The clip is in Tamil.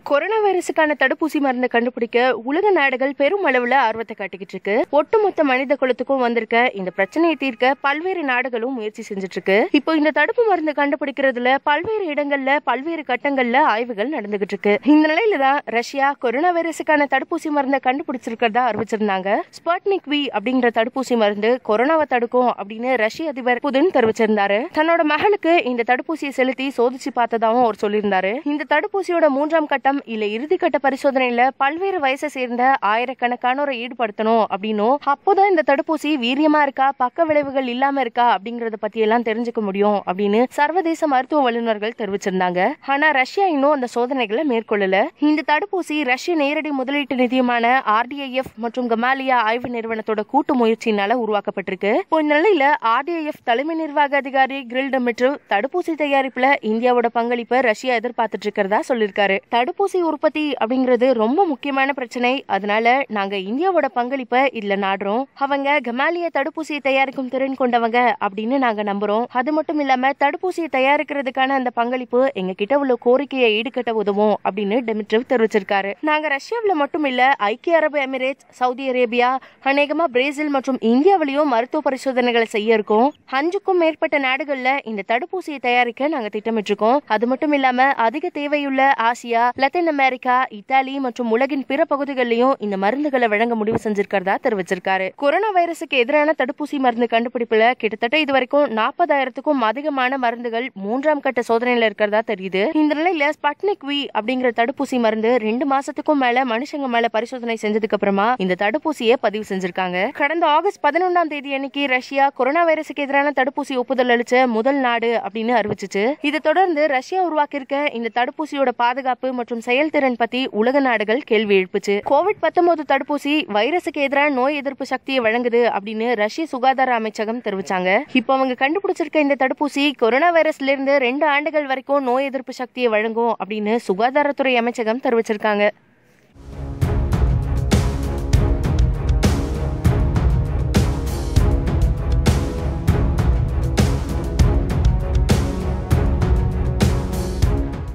கொரோனா வைரஸுக்கான தடுப்பூசி மருந்தை கண்டுபிடிக்க உலக நாடுகள் பெரும் அளவுல ஆர்வத்தை காட்டிக்கிட்டு இருக்கு ஒட்டுமொத்த மனித குலத்துக்கும் வந்திருக்க இந்த பிரச்சனையை தீர்க்க பல்வேறு நாடுகளும் முயற்சி செஞ்சுட்டு இருக்கு இப்போ இந்த தடுப்பு மருந்து கண்டுபிடிக்கிறதுல பல்வேறு இடங்கள்ல பல்வேறு கட்டங்கள்ல ஆய்வுகள் நடந்துகிட்டு இருக்கு இந்த நிலையில தான் ரஷ்யா கொரோனா வைரஸுக்கான தடுப்பூசி மருந்தை கண்டுபிடிச்சிருக்கிறதா அறிவிச்சிருந்தாங்க ஸ்புட்னிக் வி அப்படிங்கிற தடுப்பூசி மருந்து கொரோனாவை தடுக்கும் அப்படின்னு ரஷ்ய அதிபர் புதின் தெரிவிச்சிருந்தாரு தன்னோட மகளுக்கு இந்த தடுப்பூசியை செலுத்தி சோதிச்சு பார்த்ததாவும் அவர் சொல்லியிருந்தாரு இந்த தடுப்பூசியோட மூன்றாம் கட்டம் இல்ல இறுதிக்கட்ட பரிசோதனையில பல்வேறு வயசை சேர்ந்த ஆயிரக்கணக்கானோரை ஈடுபடுத்தணும் அப்படின்னும் அப்போதான் இந்த தடுப்பூசி வீரியமா இருக்கா பக்க விளைவுகள் இல்லாம இருக்கா அப்படிங்கறத பத்தி எல்லாம் தெரிஞ்சுக்க முடியும் அப்படின்னு சர்வதேச மருத்துவ வல்லுநர்கள் தெரிவிச்சிருந்தாங்க ஆனா ரஷ்யா இன்னும் அந்த சோதனைகளை மேற்கொள்ளல இந்த தடுப்பூசி ரஷ்ய நேரடி முதலீட்டு நிதியமான ஆர்டிஐஎஃப் மற்றும் கமாலியா ஆய்வு நிறுவனத்தோட கூட்டு முயற்சியினால உருவாக்கப்பட்டிருக்கு இப்போ இந்த நிலையில ஆர்டிஐஎஃப் தலைமை நிர்வாக அதிகாரி கிரில்ட மிட்ரு தடுப்பூசி தயாரிப்புல இந்தியாவோட பங்களிப்பை ரஷ்யா எதிர்பார்த்துட்டு இருக்கிறதா சொல்லியிருக்காரு தடுப்பூசி உற்பத்தி அப்படிங்கிறது ரொம்ப முக்கியமான பிரச்சனை அதனால நாங்க இந்தியாவோட பங்களிப்பை இதுல நாடுறோம் அவங்க கமாலிய தடுப்பூசியை தயாரிக்கும் திறன் கொண்டவங்க அப்படின்னு நாங்க நம்புறோம் அது மட்டும் இல்லாம தடுப்பூசியை தயாரிக்கிறதுக்கான அந்த பங்களிப்பு எங்க கிட்ட உள்ள கோரிக்கையை ஈடுகட்ட உதவும் அப்படின்னு டெமிட்ரிவ் தெரிவிச்சிருக்காரு நாங்க ரஷ்யாவில் மட்டும் இல்ல ஐக்கிய அரபு எமிரேட்ஸ் சவுதி அரேபியா அநேகமா பிரேசில் மற்றும் இந்தியாவிலையும் மருத்துவ பரிசோதனைகளை செய்ய இருக்கோம் அஞ்சுக்கும் மேற்பட்ட நாடுகள்ல இந்த தடுப்பூசியை தயாரிக்க நாங்க திட்டமிட்டிருக்கோம் அது மட்டும் இல்லாம அதிக தேவையுள்ள ஆசியா லத்தீன் அமெரிக்கா இத்தாலி மற்றும் உலகின் பிற பகுதிகளிலும் இந்த மருந்துகளை வழங்க முடிவு செஞ்சிருக்கிறதா தெரிவிச்சிருக்காரு கொரோனா வைரஸுக்கு எதிரான தடுப்பூசி மருந்து கண்டுபிடிப்புல கிட்டத்தட்ட இதுவரைக்கும் நாற்பதாயிரத்துக்கும் அதிகமான மருந்துகள் மூன்றாம் கட்ட சோதனையில இருக்கிறதா தெரியுது இந்த நிலையில ஸ்பட்னிக் வி அப்படிங்கிற தடுப்பூசி மருந்து ரெண்டு மாசத்துக்கும் மேல மனுஷங்க மேல பரிசோதனை செஞ்சதுக்கு அப்புறமா இந்த தடுப்பூசியை பதிவு செஞ்சிருக்காங்க கடந்த ஆகஸ்ட் பதினொன்றாம் தேதி அன்னைக்கு ரஷ்யா கொரோனா வைரஸுக்கு எதிரான தடுப்பூசி ஒப்புதல் அளிச்ச முதல் நாடு அப்படின்னு அறிவிச்சிச்சு இதை தொடர்ந்து ரஷ்யா உருவாக்கியிருக்க இந்த தடுப்பூசியோட பாதுகாப்பு மற்றும் செயல்திறன் பத்தி உலக நாடுகள் கேள்வி எழுப்புச்சு கோவிட் பத்தொன்பது தடுப்பூசி வைரஸுக்கு எதிரான நோய் எதிர்ப்பு சக்தியை வழங்குது அப்படின்னு ரஷ்ய சுகாதார அமைச்சகம் தெரிவிச்சாங்க இப்போ அவங்க கண்டுபிடிச்சிருக்க இந்த தடுப்பூசி கொரோனா வைரஸ்ல இருந்து ரெண்டு ஆண்டுகள் வரைக்கும் நோய் எதிர்ப்பு சக்தியை வழங்கும் அப்படின்னு சுகாதாரத்துறை அமைச்சகம் தெரிவிச்சிருக்காங்க